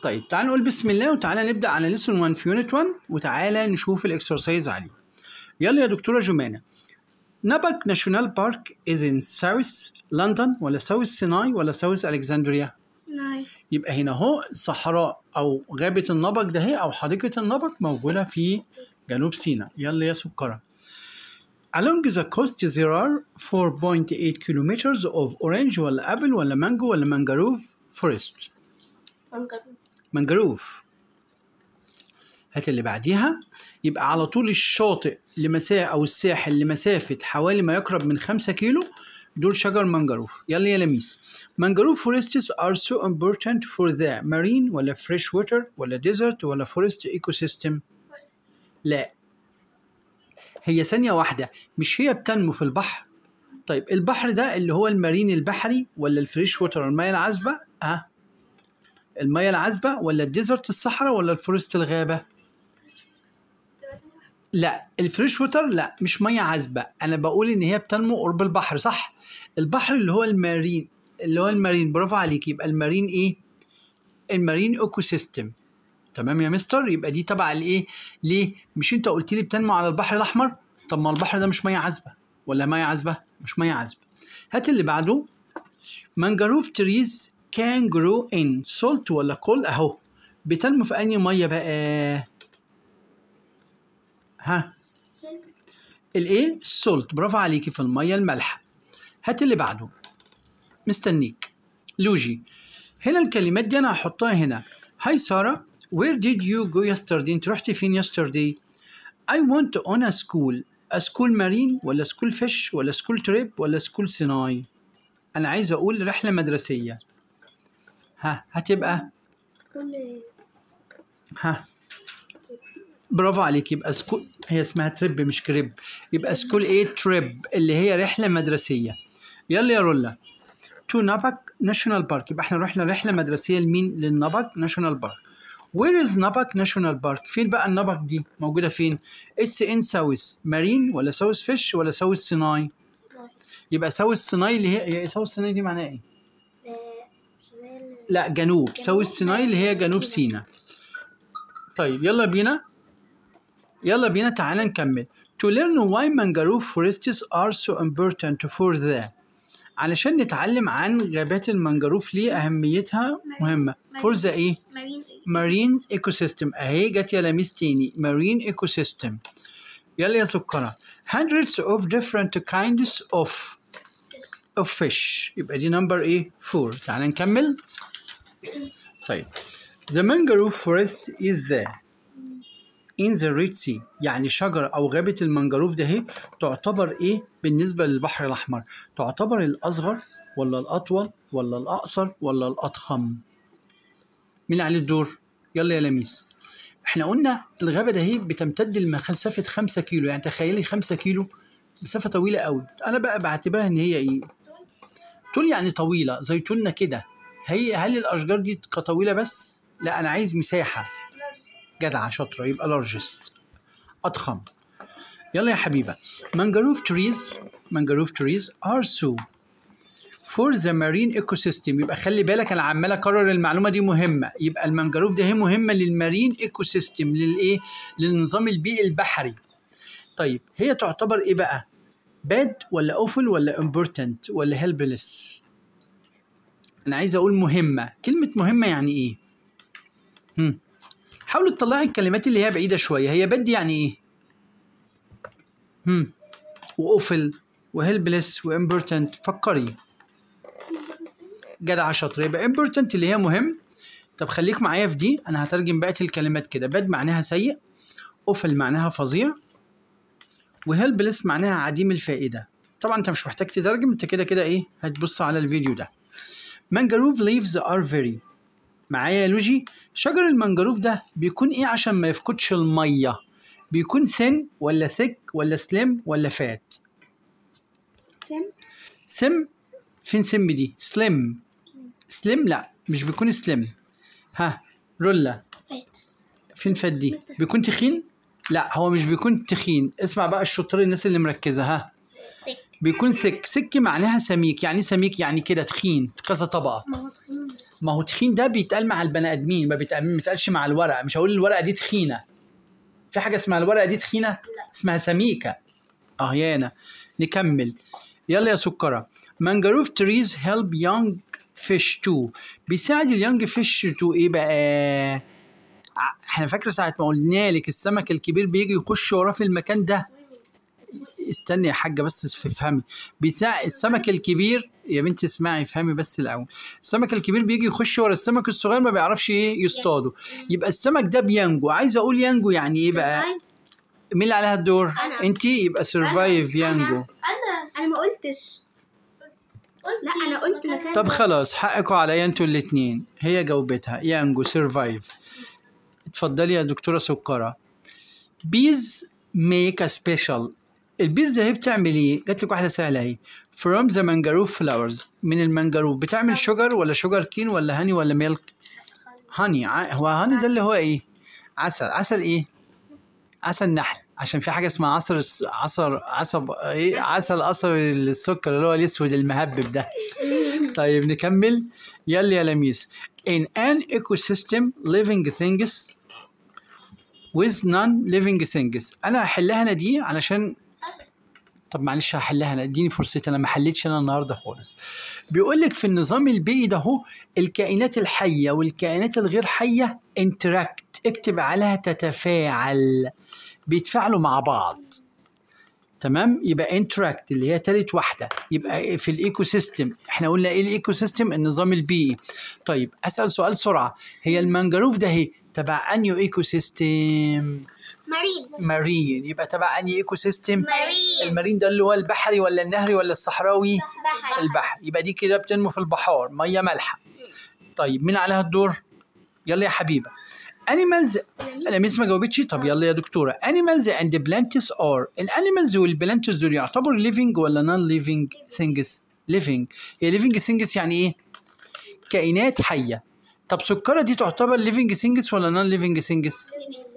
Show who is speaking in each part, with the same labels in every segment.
Speaker 1: طيب تعال نقول بسم الله وتعالى نبدا على ليسون 1 في يونت 1 وتعالى نشوف الاكسرسايز عليه يلا يا دكتوره جمانه نبك ناشونال بارك از ان ساوث لندن ولا ساوث سيناي ولا ساوث الكسندريا
Speaker 2: سيناي
Speaker 1: يبقى هنا اهو الصحراء او غابه النبك ده هي او حديقه النبك موجوده في جنوب سيناء يلا يا سكره Along the coast there are 4.8 kilometers of orange ولا apple ولا mango ولا mangrove forest
Speaker 2: منقرب
Speaker 1: mangrove هات اللي بعديها يبقى على طول الشاطئ لمسافة أو الساحل لمسافة حوالي ما يقرب من 5 كيلو دول شجر مانجروف يلا يا لميس مانجروف forests are so important for the marine ولا fresh water ولا desert ولا forest ecosystem لا هي ثانية واحدة مش هي بتنمو في البحر طيب البحر ده اللي هو المارين البحري ولا الفريش ووتر المياه العذبة ها المياه العذبة ولا الديزرت الصحراء ولا الفورست الغابة لا الفريش ووتر لا مش مياه عذبة انا بقول ان هي بتنمو قرب البحر صح البحر اللي هو المارين اللي هو المارين برافو عليك يبقى المارين ايه المارين ايكو سيستم تمام يا مستر يبقى دي تبع الايه ليه مش انت قلت لي بتنمو على البحر الاحمر طب ما البحر ده مش ميه عذبه ولا ميه عذبه مش ميه عذبه هات اللي بعده مانجروف تريز كان جرو ان سولت ولا كول اهو بتنمو في انهي ميه بقى ها الايه السولت برافو عليكي في الميه المالحه هات اللي بعده مستنيك لوجي هنا الكلمات دي انا هحطها هنا هاي ساره where did you go yesterday انت رحتي فين yesterday I want on a school a school marine ولا school fish ولا school trip ولا school سيناي انا عايز اقول رحله مدرسيه ها هتبقى
Speaker 2: كل
Speaker 1: ها برافو عليك يبقى سكول هي اسمها تريب مش كريب يبقى سكول ايه تريب اللي هي رحله مدرسيه يلا يا رولا تو نابك ناشونال بارك يبقى احنا رحنا رحله مدرسيه لمين للنابك ناشونال بارك وير از نابك ناشونال بارك فين بقى النابك دي موجوده فين اتس ان ساوث مارين ولا ساوث فيش ولا ساوث سيناي يبقى ساوث سيناي اللي هي هي ساوث سيناي دي معناها ايه
Speaker 2: شمال
Speaker 1: لا جنوب ساوث سيناي اللي هي جنوب سيناء طيب يلا بينا يلا بينا تعالى نكمل to learn why mangrove forests are so important for the علشان نتعلم عن غابات المانجروف ليه أهميتها مهمة for the إيه
Speaker 2: مارين
Speaker 1: marine ecosystem أهي جت يا لميس تاني marine ecosystem يلا يا سكرة hundreds of different kinds of of fish يبقى دي نمبر ايه 4 تعال نكمل طيب the mangrove forest is the in the Red Sea يعني شجر أو غابة المانجروف ده هي تعتبر إيه بالنسبة للبحر الأحمر تعتبر الأصغر ولا الأطول ولا الأقصر ولا الأضخم مين عليه الدور يلا يا لميس احنا قلنا الغابة ده هي بتمتد لمسافة 5 كيلو يعني تخيلي 5 كيلو مسافة طويلة قوي أنا بقى بعتبرها إن هي إيه طول يعني طويلة زي طولنا كده هي هل الأشجار دي كطويلة بس لا أنا عايز مساحة جدعة شاطرة يبقى largest أضخم يلا يا حبيبة mangrove trees mangrove trees are so for the marine ecosystem يبقى خلي بالك أنا عمال أكرر المعلومة دي مهمة يبقى المانجروف ده هي مهمة للمارين ايكو سيستم للإيه للنظام البيئي البحري طيب هي تعتبر إيه بقى باد ولا اوفل ولا important ولا helpless أنا عايز أقول مهمة كلمة مهمة يعني إيه هم. حاولوا تطلعي الكلمات اللي هي بعيدة شوية هي بد يعني ايه؟ هم وأوفل وهيلبلس وامبورتنت فكري جدع شاطر يبقى امبورتنت اللي هي مهم طب خليك معايا في دي انا هترجم بقية الكلمات كده باد معناها سيء اوفل معناها فظيع وهيلبلس معناها عديم الفائدة طبعا انت مش محتاج تترجم انت كده كده ايه هتبص على الفيديو ده mangrove leaves are very معايا يا لوجي شجر المانجروف ده بيكون ايه عشان ما يفقدش الميه بيكون سن ولا ثك ولا سليم ولا فات
Speaker 2: سم
Speaker 1: سم فين سم دي سليم سليم لا مش بيكون سليم ها رولا
Speaker 2: فات
Speaker 1: فين فات دي
Speaker 2: مستر.
Speaker 1: بيكون تخين لا هو مش بيكون تخين اسمع بقى الشطار الناس اللي مركزه ها
Speaker 2: ثك
Speaker 1: بيكون ثك سك معناها سميك يعني إيه سميك يعني كده تخين كذا طبقه
Speaker 2: ما هو تخين
Speaker 1: ما هو تخين ده بيتقال مع البني ادمين ما بيتقال- ما بيتقالش مع الورقه مش هقول الورقه دي تخينه في حاجه اسمها الورقه دي تخينه اسمها سميكه اه هنا نكمل يلا يا سكره مانجروف تريز هيلب يونج فيش تو بيساعد اليونج فيش تو ايه بقى ع- احنا فاكره ساعه ما قلنا لك السمك الكبير بيجي يخش وراه في المكان ده استني يا حاجه بس افهمي بيساعد السمك الكبير يا بنتي اسمعي افهمي بس الاول السمك الكبير بيجي يخش ورا السمك الصغير ما بيعرفش ايه يصطاده يبقى السمك ده بينجو عايز اقول ينجو يعني ايه بقى مين اللي عليها الدور
Speaker 2: أنا.
Speaker 1: انت يبقى سرفايف ينجو
Speaker 2: انا انا ما قلتش لا انا قلت مكان
Speaker 1: طب خلاص حقكم عليا انتوا الاثنين هي جاوبتها يانجو سرفايف اتفضلي يا دكتوره سكره بيز ميك ا سبيشال البيز ده هي بتعمل ايه جات لك واحده سهله اهي from the mangrove flowers من المانجروف بتعمل شجر ولا شجر كين ولا هاني ولا ميلك هاني ع- هو هاني ده اللي هو ايه عسل عسل ايه عسل نحل عشان في حاجه اسمها عصر الس- عصر عصب ايه عسل قصب السكر اللي هو الاسود المهبب ده طيب نكمل يلا يا لميس in an ecosystem living things with non-living things انا هحلها انا دي علشان طب معلش هحلها انا اديني فرصتي انا ما حليتش انا النهارده خالص بيقول لك في النظام البيئي ده هو الكائنات الحيه والكائنات الغير حيه انتراكت اكتب عليها تتفاعل بيتفاعلوا مع بعض تمام يبقى انتراكت اللي هي تالت واحده يبقى في الايكو سيستم احنا قلنا ايه الايكو سيستم النظام البيئي طيب اسال سؤال سرعه هي المانجروف ده هي تبع انيو ايكو سيستم
Speaker 2: مارين
Speaker 1: مارين يبقى تبع انهي ايكو سيستم
Speaker 2: مارين
Speaker 1: المارين ده اللي هو البحري ولا النهري ولا الصحراوي
Speaker 2: بحر
Speaker 1: البحر يبقى دي كده بتنمو في البحار ميه مالحه طيب مين عليها الدور يلا يا حبيبه animals الاميس ما جاوبتش طب يلا يا دكتوره animals and plants are الانيمالز والبلانتس دول يعتبروا living ولا non living things living هي living things يعني ايه كائنات حيه طب سكره دي تعتبر living things ولا non living things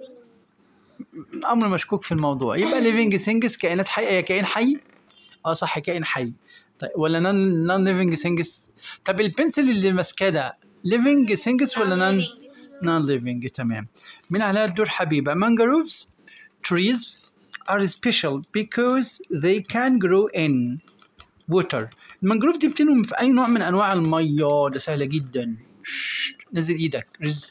Speaker 1: امر مشكوك في الموضوع يبقى ليفنج سينجز كائنات حيه هي كائن حي اه صح كائن حي طيب ولا نون نون ليفنج سينجز طب البنسل اللي ماسكاه ده ليفنج سينجز ولا نون نون ليفنج تمام مين عليها الدور حبيبه mangroves trees are special because they can grow in water المانجروف دي بتنمو في اي نوع من انواع الميه ده سهله جدا ششت. نزل ايدك رز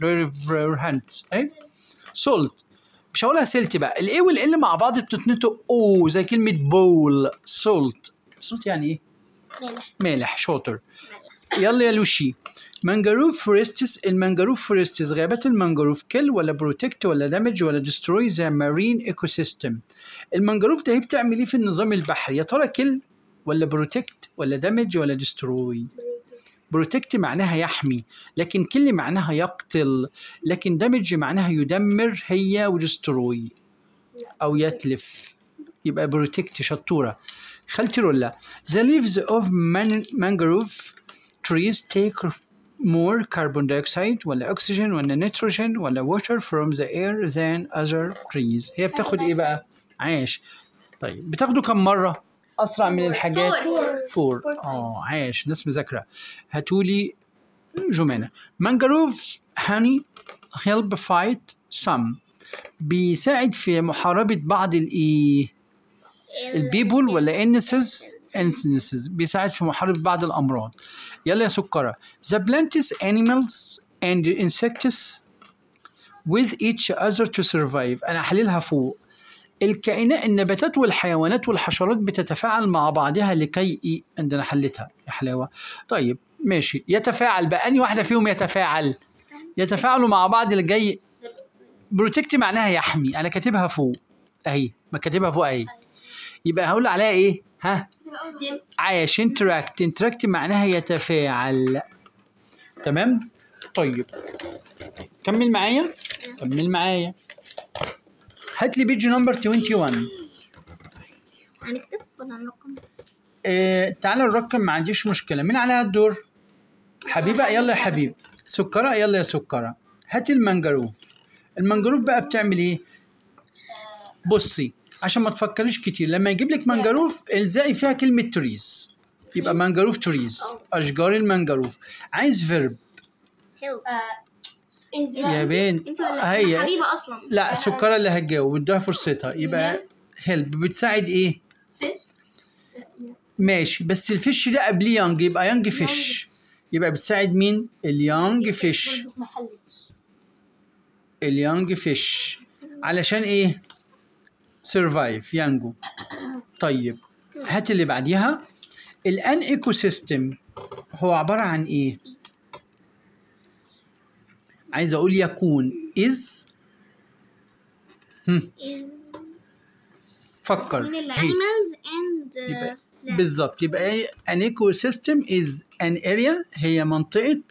Speaker 1: هاند اي سولت مش هقولها سلت بقى الاي والال مع بعض بتتنطق او زي كلمه بول سولت سولت يعني ايه
Speaker 2: مالح
Speaker 1: مالح شاطر يلا يا لوشي مانجروف فورستس المانجروف فورستس غابات المانجروف كل ولا بروتكت ولا دامج ولا ديستروي ذا مارين ايكو سيستم المانجروف ده هي بتعمل ايه في النظام البحري يا ترى كل ولا بروتكت ولا دامج ولا ديستروي بروتكت معناها يحمي لكن كل معناها يقتل لكن دامج معناها يدمر هي ودستروي او يتلف يبقى بروتكت شطوره خالتي رولا the leaves of man- mangrove trees take more carbon dioxide ولا oxygen ولا nitrogen ولا water from the air than other trees هي بتاخد ايه بقى عاش طيب بتاخده كم مره اسرع من الحاجات
Speaker 2: فور.
Speaker 1: فور
Speaker 2: Four
Speaker 1: اه
Speaker 2: times.
Speaker 1: عاش ناس مذاكره هاتولي جمانه mangroves honey help fight some بيساعد في محاربة بعض الايه البيبول ولا انسز انسنسز بيساعد في محاربة بعض الأمراض يلا يا سكرة the plants animals and insects with each other to survive أنا هحللها فوق الكائنات النباتات والحيوانات والحشرات بتتفاعل مع بعضها لكي إيه؟ عندنا حلتها يا حلاوة طيب ماشي يتفاعل بقى أنهي واحدة فيهم يتفاعل يتفاعلوا مع بعض اللي جاي بروتكت معناها يحمي أنا كاتبها فوق أهي ما كاتبها فوق أهي يبقى هقول عليها إيه ها عايش انتراكت انتراكت معناها يتفاعل تمام طيب كمل معايا كمل معايا هات لي بيج نمبر 21
Speaker 2: هنكتب ولا هنرقم؟
Speaker 1: آه تعالى نرقم ما عنديش مشكله مين عليها الدور حبيبه يلا يا حبيب سكره يلا يا سكره هات المانجروف المانجروف بقى بتعمل ايه بصي عشان ما تفكريش كتير لما يجيب لك مانجروف الزقي فيها كلمه تريس يبقى مانجروف تريس اشجار المانجروف عايز فيرب
Speaker 2: هيلب
Speaker 3: انت
Speaker 1: يا بين
Speaker 2: انت ولا
Speaker 1: هي
Speaker 2: أنا حبيبه اصلا
Speaker 1: لا سكرة اللي هتجاوب ادوها فرصتها يبقى هيلب بتساعد ايه
Speaker 3: فيش
Speaker 1: ماشي بس الفيش ده قبليه يانج يبقى يانج فيش يبقى بتساعد مين اليانج فيش
Speaker 3: برزق ما حلتش
Speaker 1: اليانج فيش علشان ايه سرفايف يانجو طيب هات اللي بعديها الان ايكو سيستم هو عباره عن ايه عايز اقول يكون از فكر
Speaker 2: من
Speaker 1: هي.
Speaker 2: الانيمالز اند
Speaker 1: يبقى بالظبط يبقى ايه an ecosystem is an area هي منطقة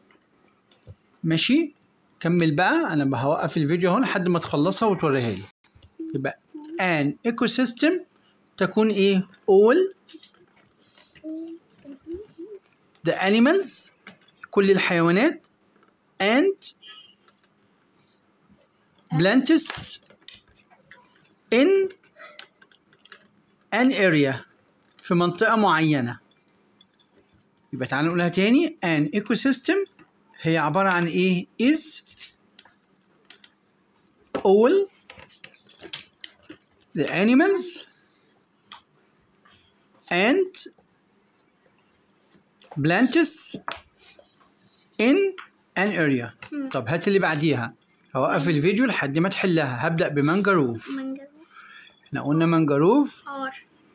Speaker 1: ماشي كمل بقى انا هوقف الفيديو هون لحد ما تخلصها وتوريها لي يبقى an ecosystem تكون ايه all the animals كل الحيوانات and plants in an area في منطقة معينة يبقى تعالى نقولها تاني an ecosystem هي عبارة عن ايه is all the animals and plants in an area طب هات اللي بعديها هوقف الفيديو لحد ما تحلها هبدأ بمانجروف
Speaker 2: مانجروف
Speaker 1: احنا قلنا مانجروف
Speaker 2: or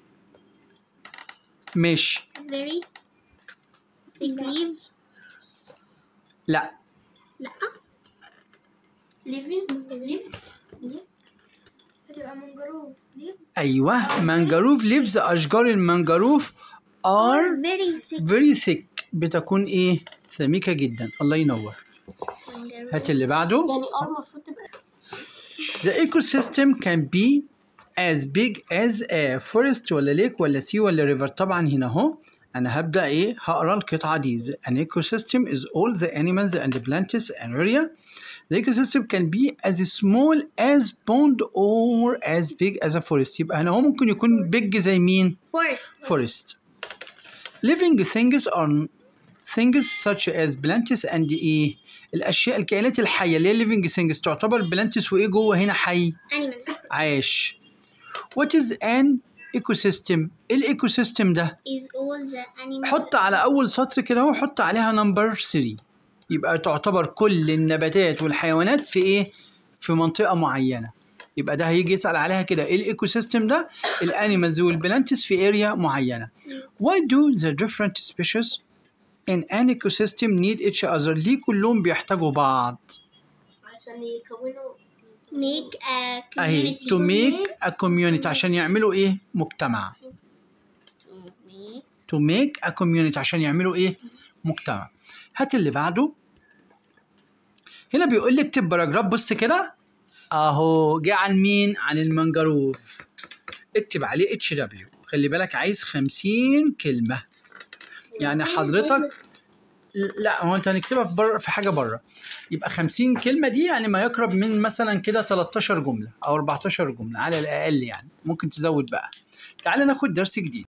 Speaker 1: ماشي
Speaker 2: very thick leaves
Speaker 1: لا
Speaker 2: لا
Speaker 3: ليفين ليفز هتبقى منجروف ليفز
Speaker 1: ايوه مانجروف ليفز اشجار المانجروف are
Speaker 2: very thick
Speaker 1: very thick بتكون ايه سميكه جدا الله ينور
Speaker 2: mangrove.
Speaker 1: هات اللي بعده
Speaker 3: يعني ار المفروض تبقى
Speaker 1: the ecosystem can be as big as a forest ولا lake ولا sea ولا river طبعا هنا اهو انا هبدا ايه هقرا القطعه دي The- an ecosystem is all the animals and the plants and area the ecosystem can be as small as pond or as big as a forest يبقى هنا هو ممكن يكون big زي مين
Speaker 2: forest
Speaker 1: forest. Living things are things such as plants and ايه؟ الاشياء الكائنات الحيه اللي هي living things تعتبر plants وايه جوه هنا حي؟
Speaker 2: animals
Speaker 1: عايش. What is an ecosystem؟ ايه الايكو سيستم ده؟
Speaker 2: is all the animals
Speaker 1: حط على اول سطر كده اهو حط عليها نمبر 3 يبقى تعتبر كل النباتات والحيوانات في ايه؟ في منطقه معينه. يبقى ده هيجي يسال عليها كده ايه الايكو سيستم ده؟ الانيمالز والبلانتس في اريا معينه. Why do the different species in an ecosystem need each other؟ ليه كلهم بيحتاجوا بعض؟
Speaker 3: عشان يكونوا
Speaker 2: make a
Speaker 1: اهي
Speaker 2: community
Speaker 1: to make a community عشان يعملوا ايه؟ مجتمع.
Speaker 2: make
Speaker 1: to make a community عشان يعملوا ايه؟ مجتمع. هات اللي بعده. هنا بيقول لي اكتب باراجراف بص كده اهو جه عن مين؟ عن المنجروف. اكتب عليه اتش دبليو. خلي بالك عايز 50 كلمة. يعني حضرتك لا هو انت هنكتبها في بره في حاجه بره يبقى 50 كلمه دي يعني ما يقرب من مثلا كده 13 جمله او 14 جمله على الاقل يعني ممكن تزود بقى تعال ناخد درس جديد